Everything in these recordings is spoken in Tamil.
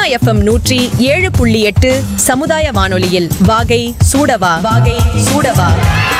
எஃப்எம் நூற்றி ஏழு புள்ளி எட்டு சமுதாய வானொலியில் வாகை சூடவா வாகை சூடவா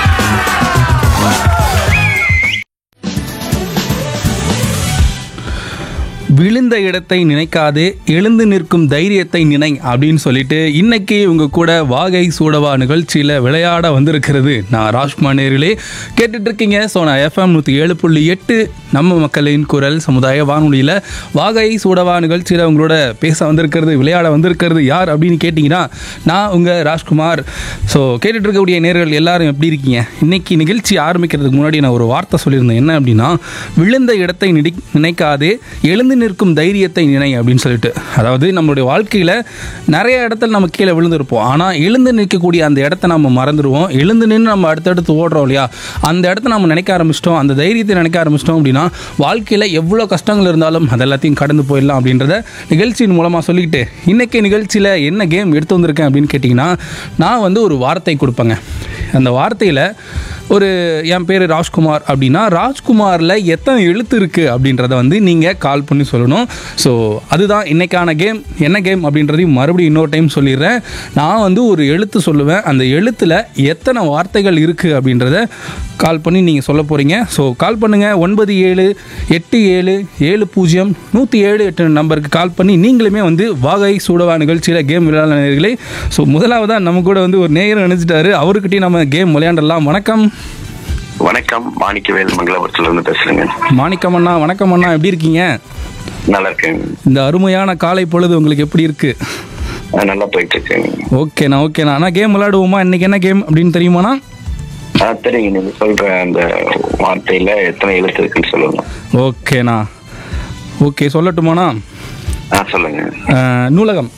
விழுந்த இடத்தை நினைக்காதே எழுந்து நிற்கும் தைரியத்தை நினை அப்படின்னு சொல்லிட்டு இன்னைக்கு உங்க கூட வாகை சூடவா நிகழ்ச்சியில் விளையாட வந்திருக்கிறது நான் ராஜ்குமார் நேரிலே கேட்டுட்டு இருக்கீங்க ஸோ நான் எஃப்எம் நூற்றி ஏழு புள்ளி எட்டு நம்ம மக்களின் குரல் சமுதாய வானொலியில் வாகை சூடவா நிகழ்ச்சியில் உங்களோட பேச வந்திருக்கிறது விளையாட வந்திருக்கிறது யார் அப்படின்னு கேட்டிங்கன்னா நான் உங்கள் ராஜ்குமார் ஸோ கேட்டுட்டு இருக்கக்கூடிய நேர்கள் எல்லாரும் எப்படி இருக்கீங்க இன்னைக்கு நிகழ்ச்சி ஆரம்பிக்கிறதுக்கு முன்னாடி நான் ஒரு வார்த்தை சொல்லியிருந்தேன் என்ன அப்படின்னா விழுந்த இடத்தை நினை நினைக்காதே எழுந்து நிற்கும் தைரியத்தை நினை அப்படின்னு சொல்லிட்டு அதாவது நம்மளுடைய வாழ்க்கையில் நிறைய இடத்துல நம்ம கீழே விழுந்திருப்போம் ஆனால் எழுந்து நிற்கக்கூடிய அந்த இடத்த நம்ம மறந்துடுவோம் எழுந்து நின்று நம்ம அடுத்தடுத்து ஓடுறோம் இல்லையா அந்த இடத்த நம்ம நினைக்க ஆரம்பிச்சிட்டோம் அந்த தைரியத்தை நினைக்க ஆரம்பிச்சிட்டோம் அப்படின்னா வாழ்க்கையில் எவ்வளோ கஷ்டங்கள் இருந்தாலும் அது எல்லாத்தையும் கடந்து போயிடலாம் அப்படின்றத நிகழ்ச்சியின் மூலமாக சொல்லிக்கிட்டு இன்றைக்கி நிகழ்ச்சியில் என்ன கேம் எடுத்து வந்திருக்கேன் அப்படின்னு கேட்டிங்கன்னா நான் வந்து ஒரு வார்த்தை கொடுப்பேங்க அந்த வார்த்தையில் ஒரு என் பேர் ராஜ்குமார் அப்படின்னா ராஜ்குமாரில் எத்தனை எழுத்து இருக்குது அப்படின்றத வந்து நீங்கள் கால் பண்ணி சொல்லணும் ஸோ அதுதான் இன்னைக்கான கேம் என்ன கேம் அப்படின்றதையும் மறுபடியும் இன்னொரு டைம் சொல்லிடுறேன் நான் வந்து ஒரு எழுத்து சொல்லுவேன் அந்த எழுத்தில் எத்தனை வார்த்தைகள் இருக்குது அப்படின்றத கால் பண்ணி நீங்கள் சொல்ல போகிறீங்க ஸோ கால் பண்ணுங்கள் ஒன்பது ஏழு எட்டு ஏழு ஏழு பூஜ்ஜியம் நூற்றி ஏழு எட்டு நம்பருக்கு கால் பண்ணி நீங்களுமே வந்து வாகை சூடவா நிகழ்ச்சியில் கேம் விளையாட நேர்களே ஸோ முதலாவதாக நம்ம கூட வந்து ஒரு நேயர் நினைச்சிட்டாரு அவர்கிட்டயும் நம்ம கேம் விளையாண்டலாம் வணக்கம் வணக்கம் மாணிக்கவேல் மங்களபுரத்துல இருந்து பேசுறேங்க மாணிக்கம் அண்ணா வணக்கம் அண்ணா எப்படி இருக்கீங்க நல்லா இருக்கேங்க இந்த அருமையான காலை பொழுது உங்களுக்கு எப்படி இருக்கு ஆ, நல்லா போயிட்டு இருக்கேங்க ஓகேண்ணா ஓகேண்ணா அண்ணா கேம் விளையாடுவோமா இன்னைக்கு என்ன கேம் அப்படின்னு தெரியுமாண்ணா ஆ தெரியுங்க நீங்க சொல்ற அந்த வார்த்தையில எத்தனை எழுத்து இருக்குன்னு சொல்லுங்க ஓகேண்ணா ஓகே சொல்லட்டுமாண்ணா ஆ சொல்லுங்க அஹ், நூலகம்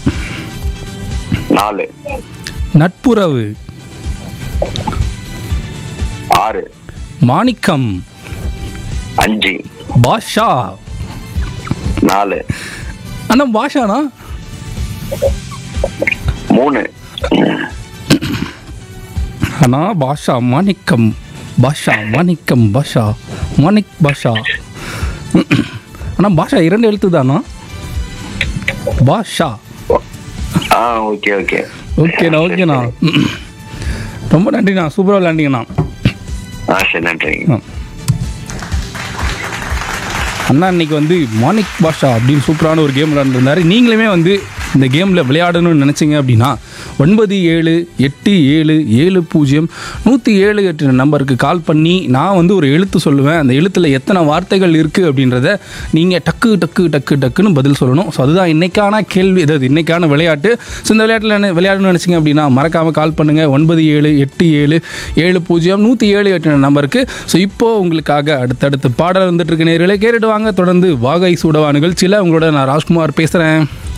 நாலு நட்புறவு ஆறு மாணிக்கம் அஞ்சு பாஷா நாலு அண்ணா பாஷாண்ணா மூணு அண்ணா பாஷா மாணிக்கம் பாஷா மாணிக்கம் பாஷா மாணிக் பாஷா அண்ணா பாஷா இரண்டு எழுத்து தானா பாஷா ஆ ஓகே ஓகே ஓகேண்ணா ஓகேண்ணா ரொம்ப நன்றிண்ணா சூப்பராக விளையாண்டிங்கண்ணா ஆ சரி நன்றிங்க ஆ. அண்ணா இன்னைக்கு வந்து மாணிக் பாஷா அப்படின்னு சூப்பரான ஒரு கேம் விளையாண்டுருந்தாரு நீங்களுமே வந்து இந்த கேமில் விளையாடணும்னு நினச்சிங்க அப்படின்னா ஒன்பது ஏழு எட்டு ஏழு ஏழு பூஜ்ஜியம் நூற்றி ஏழு எட்டு நம்பருக்கு கால் பண்ணி நான் வந்து ஒரு எழுத்து சொல்லுவேன் அந்த எழுத்தில் எத்தனை வார்த்தைகள் இருக்குது அப்படின்றத நீங்கள் டக்கு டக்கு டக்கு டக்குன்னு பதில் சொல்லணும் ஸோ அதுதான் இன்னைக்கான கேள்வி அதாவது இன்னைக்கான விளையாட்டு ஸோ இந்த விளையாட்டில் என்ன விளையாடணும்னு நினச்சிங்க அப்படின்னா மறக்காமல் கால் பண்ணுங்கள் ஒன்பது ஏழு எட்டு ஏழு ஏழு பூஜ்ஜியம் நூற்றி ஏழு எட்டு நம்பருக்கு ஸோ இப்போது உங்களுக்காக அடுத்தடுத்து பாடல் வந்துட்டு இருக்க நேர்களே கேட்டுட்டு வாங்க தொடர்ந்து வாகை சூடவா நிகழ்ச்சியில் உங்களோட நான் ராஜ்குமார் பேசுகிறேன்